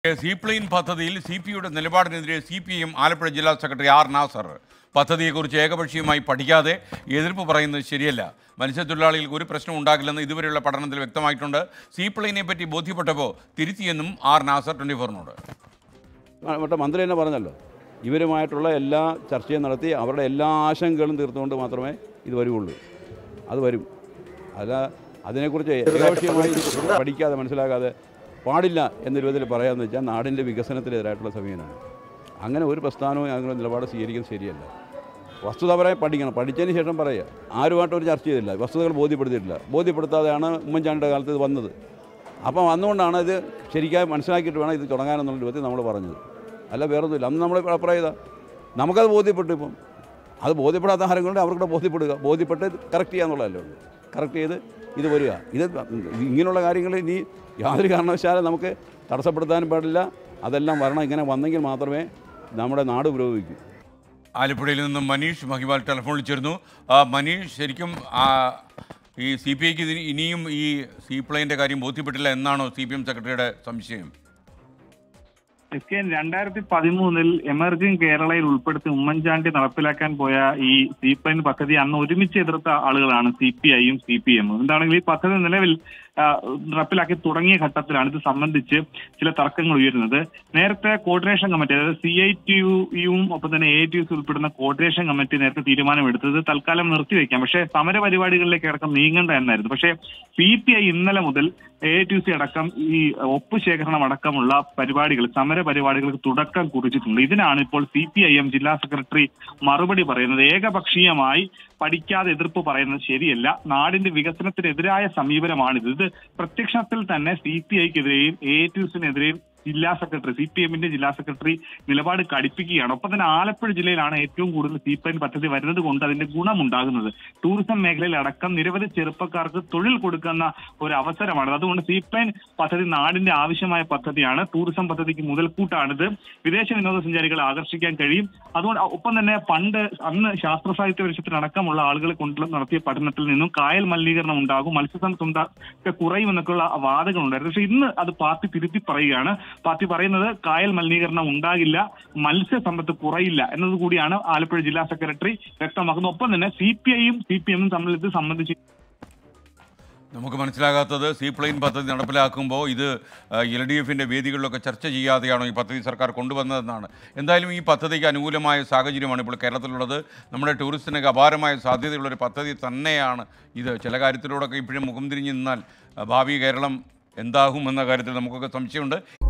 seaplane പദ്ധതിയിൽ C P യുടെ നിലപാടിനെതിരെ സി പി എം ആലപ്പുഴ ജില്ലാ സെക്രട്ടറി ആർ നാസർ പദ്ധതിയെക്കുറിച്ച് ഏകപക്ഷീയമായി പഠിക്കാതെ എതിർപ്പ് പറയുന്നത് ശരിയല്ല മത്സ്യത്തൊഴിലാളികൾക്ക് ഒരു പ്രശ്നം ഉണ്ടാകില്ലെന്ന് ഇതുവരെയുള്ള പഠനത്തിൽ വ്യക്തമായിട്ടുണ്ട് സീപ്ലെയിനെ പറ്റി ബോധ്യപ്പെട്ടപ്പോൾ തിരുത്തിയെന്നും ആർ നാസർ ട്വൻറ്റി ഫോറിനോട് മറ്റേ മന്ത്രി തന്നെ പറഞ്ഞല്ലോ ഇവരുമായിട്ടുള്ള എല്ലാ ചർച്ചയും നടത്തി അവരുടെ എല്ലാ ആശങ്കകളും തീർത്തുകൊണ്ട് മാത്രമേ ഇത് വരുള്ളൂ അത് വരും അല്ല അതിനെക്കുറിച്ച് ഏകപക്ഷീയമായി പഠിക്കാതെ മനസ്സിലാക്കാതെ പാടില്ല എന്ന രൂപത്തിൽ പറയാമെന്ന് വെച്ചാൽ നാടിൻ്റെ വികസനത്തിനെതിരായിട്ടുള്ള സമീപനമാണ് അങ്ങനെ ഒരു പ്രസ്ഥാനവും അങ്ങനെ നിലപാട് സ്വീകരിക്കുന്നത് ശരിയല്ല വസ്തുതപരമായി പഠിക്കണം പഠിച്ചതിന് ശേഷം പറയുക ആരുമായിട്ട് ഒരു ചർച്ച ചെയ്തില്ല വസ്തുതകൾ ബോധ്യപ്പെടുത്തിയിട്ടില്ല ബോധ്യപ്പെടുത്താതെയാണ് ഉമ്മൻചാണ്ടിയുടെ കാലത്ത് ഇത് വന്നത് അപ്പം വന്നുകൊണ്ടാണ് ഇത് ശരിക്കും മനസ്സിലാക്കിയിട്ട് വേണം ഇത് തുടങ്ങാനെന്നുള്ള രൂപത്തിൽ നമ്മൾ പറഞ്ഞത് അല്ല വേറൊന്നുമില്ല അന്ന് നമ്മൾ അഭിപ്രായം ചെയ്താൽ നമുക്കത് ബോധ്യപ്പെട്ടു ഇപ്പം അത് ബോധ്യപ്പെടാത്ത ആരും കൊണ്ട് അവർക്കൂടെ ബോധ്യപ്പെടുക ബോധ്യപ്പെട്ട് കറക്റ്റ് ചെയ്യാന്നുള്ളതല്ലേ ഉള്ളൂ കറക്റ്റ് ചെയ്ത് ഇത് വരിക ഇത് ഇങ്ങനെയുള്ള കാര്യങ്ങൾ ഇനി യാതൊരു കാരണവശാലും നമുക്ക് തടസ്സപ്പെടുത്താനും പാടില്ല അതെല്ലാം വരണം ഇങ്ങനെ വന്നെങ്കിൽ മാത്രമേ നമ്മുടെ നാട് പുരോഗമിക്കൂ ആലപ്പുഴയിൽ നിന്നും മനീഷ് മഹിവാൽ ടെലിഫോണിൽ ചേർന്നു ആ, മനീഷ് ശരിക്കും ആ, ഈ സി പി ഐക്ക് ഇനിയും ഈ സീപ്ലെയിൻ്റെ കാര്യം ബോധ്യപ്പെട്ടില്ല എന്നാണോ സി പി എം സെക്രട്ടറിയുടെ സംശയം എസ് കെ രണ്ടായിരത്തി പതിമൂന്നിൽ എമർജിംഗ് കേരളയിൽ ഉൾപ്പെടുത്തി ഉമ്മൻചാണ്ടി നടപ്പിലാക്കാൻ പോയ ഈ സീപ്ലെയിൻ പദ്ധതി അന്ന് ഒരുമിച്ച് എതിർത്ത ആളുകളാണ് സി പി ഐയും സി പി എമ്മും എന്താണെങ്കിൽ ഈ പദ്ധതി നിലവിൽ ആ, നടപ്പിലാക്കി തുടങ്ങിയ ഘട്ടത്തിലാണ് ഇത് സംബന്ധിച്ച് ചില തർക്കങ്ങൾ ഉയരുന്നത് നേരത്തെ കോർഡിനേഷൻ കമ്മിറ്റി അതായത് സി ഐ ടി യുവും ഒപ്പം തന്നെ എ ടി യുസ് ഉൾപ്പെടുന്ന കോർഡിനേഷൻ കമ്മിറ്റി നേരത്തെ തീരുമാനമെടുത്തത് തൽക്കാലം നിർത്തിവെക്കാം പക്ഷേ സമര പരിപാടികളിലേക്ക് അടക്കം നീങ്ങേണ്ട എന്നായിരുന്നു പക്ഷേ സി പി ഐ ഇന്നലെ മുതൽ എ ടി സി അടക്കം ഈ ഒപ്പ് ശേഖരണം അടക്കമുള്ള പരിപാടികൾ സമര പരിപാടികൾക്ക് തുടക്കം കുറിച്ചിട്ടുണ്ട് ഇതിനാണ് ഇപ്പോൾ സി പി ഐ എം ജില്ലാ സെക്രട്ടറി മറുപടി പറയുന്നത് ഏകപക്ഷീയമായി പഠിക്കാതെ എതിർപ്പ് പറയുന്നത് ശരിയല്ല നാടിന്റെ വികസനത്തിനെതിരായ സമീപനമാണിത് ഇത് പ്രത്യക്ഷത്തിൽ തന്നെ സി പി ഐക്കെതിരെയും എ ടി യുസിനെതിരെയും ജില്ലാ സെക്രട്ടറി സി പി എമ്മിന്റെ ജില്ലാ സെക്രട്ടറി നിലപാട് കടുപ്പിക്കുകയാണ് ഒപ്പം തന്നെ ആലപ്പുഴ ജില്ലയിലാണ് ഏറ്റവും കൂടുതൽ സി പി എം പദ്ധതി വരുന്നത് കൊണ്ട് അതിന്റെ ഗുണമുണ്ടാകുന്നത് ടൂറിസം മേഖലയിൽ അടക്കം നിരവധി ചെറുപ്പക്കാർക്ക് തൊഴിൽ കൊടുക്കുന്ന ഒരു അവസരമാണ് അതുകൊണ്ട് സി പി എം പദ്ധതി നാടിന്റെ ആവശ്യമായ പദ്ധതിയാണ് ടൂറിസം പദ്ധതിക്ക് മുതൽക്കൂട്ടാണിത് വിദേശ വിനോദസഞ്ചാരികളെ ആകർഷിക്കാൻ കഴിയും അതുകൊണ്ട് ഒപ്പം തന്നെ പണ്ട് അന്ന് ശാസ്ത്ര സാഹിത്യ പരിഷത്തിനടക്കമുള്ള ആളുകളെ കൊണ്ട് നടത്തിയ പഠനത്തിൽ നിന്നും കായൽ മലിനീകരണം ഉണ്ടാകും മത്സ്യസമ്പത്ത് ഉണ്ടാ ഒക്കെ കുറയുമെന്നൊക്കെയുള്ള വാദങ്ങൾ ഉണ്ടായിരുന്നു പക്ഷെ ഇന്ന് അത് പാർട്ടി തിരുത്തി പറയുകയാണ് പാർട്ടി പറയുന്നത് കായൽ മലിനീകരണം ഉണ്ടാകില്ല മത്സ്യസമ്പത്ത് കുറയില്ല എന്നത് കൂടിയാണ് ആലപ്പുഴ ജില്ലാ സെക്രട്ടറി വ്യക്തമാക്കുന്നത് ഒപ്പം തന്നെ സി പി ഐയും സി പി എമ്മും തമ്മിൽ ഇത് സംബന്ധിച്ച് നമുക്ക് മനസ്സിലാകാത്തത് സീപ്ലെയിൻ പദ്ധതി നടപ്പിലാക്കുമ്പോൾ ഇത് എൽ ഡി എഫിൻ്റെ വേദികളിലൊക്കെ ചർച്ച ചെയ്യാതെയാണോ ഈ പദ്ധതി സർക്കാർ കൊണ്ടുവന്നതെന്നാണ് എന്തായാലും ഈ പദ്ധതിക്ക് അനുകൂലമായ സാഹചര്യമാണ് ഇപ്പോൾ കേരളത്തിലുള്ളത് നമ്മുടെ ടൂറിസ്റ്റിനൊക്കെ അപാരമായ സാധ്യതയുള്ളൊരു പദ്ധതി തന്നെയാണ് ഇത് ചില കാര്യത്തിലൂടെയൊക്കെ ഇപ്പോഴും മുഖം തിരിഞ്ഞ് നിന്നാൽ ആ, ഭാവി കേരളം എന്താകും എന്ന കാര്യത്തിൽ നമുക്കൊക്കെ സംശയമുണ്ട്